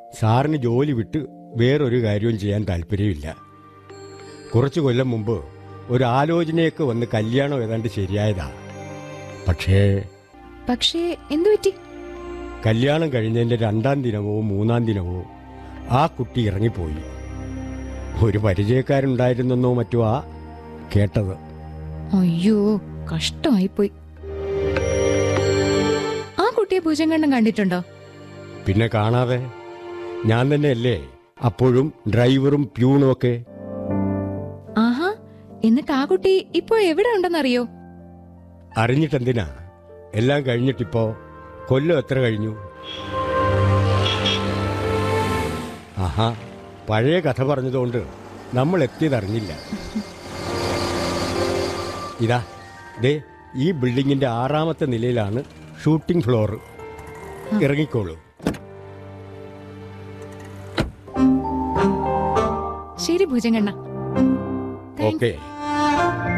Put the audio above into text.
സാറിന് ജോലി വിട്ട് വേറൊരു കാര്യവും ചെയ്യാൻ താല്പര്യമില്ല കുറച്ചു കൊല്ലം മുമ്പ് ഒരു ആലോചനയൊക്കെ വന്ന് കല്യാണം ഏതാണ്ട് ശരിയായതാ പക്ഷേ പക്ഷേ എന്തു പറ്റി കല്യാണം കഴിഞ്ഞതിൻ്റെ രണ്ടാം ദിനമോ മൂന്നാം ദിനമോ ആ കുട്ടി ഇറങ്ങിപ്പോയി ഒരു പരിചയക്കാരുണ്ടായിരുന്നെന്നോ മറ്റോ ആ കേട്ടത് അയ്യോ കഷ്ടമായിപ്പോയി ആ കുട്ടിയെ പൂജങ്കണ്ണം കണ്ടിട്ടുണ്ടോ പിന്നെ കാണാതെ ഞാൻ തന്നെയല്ലേ അപ്പോഴും ഡ്രൈവറും പ്യൂണും ഒക്കെ ആഹാ എന്നിട്ട് ആ കുട്ടി ഇപ്പോൾ എവിടെ ഉണ്ടെന്നറിയോ അറിഞ്ഞിട്ടെന്തിനാ എല്ലാം കഴിഞ്ഞിട്ടിപ്പോ കൊല്ലം എത്ര കഴിഞ്ഞു ആഹാ പഴയ കഥ പറഞ്ഞതുകൊണ്ട് നമ്മൾ എത്തിയതറിഞ്ഞില്ല ഇതാ ദേ ഈ ബിൽഡിങ്ങിന്റെ ആറാമത്തെ നിലയിലാണ് ഷൂട്ടിംഗ് ഫ്ലോർ ഇറങ്ങിക്കോളൂ ശരി ഭുജങ്കണ്ണ താങ്ക്സ്. ഓക്കെ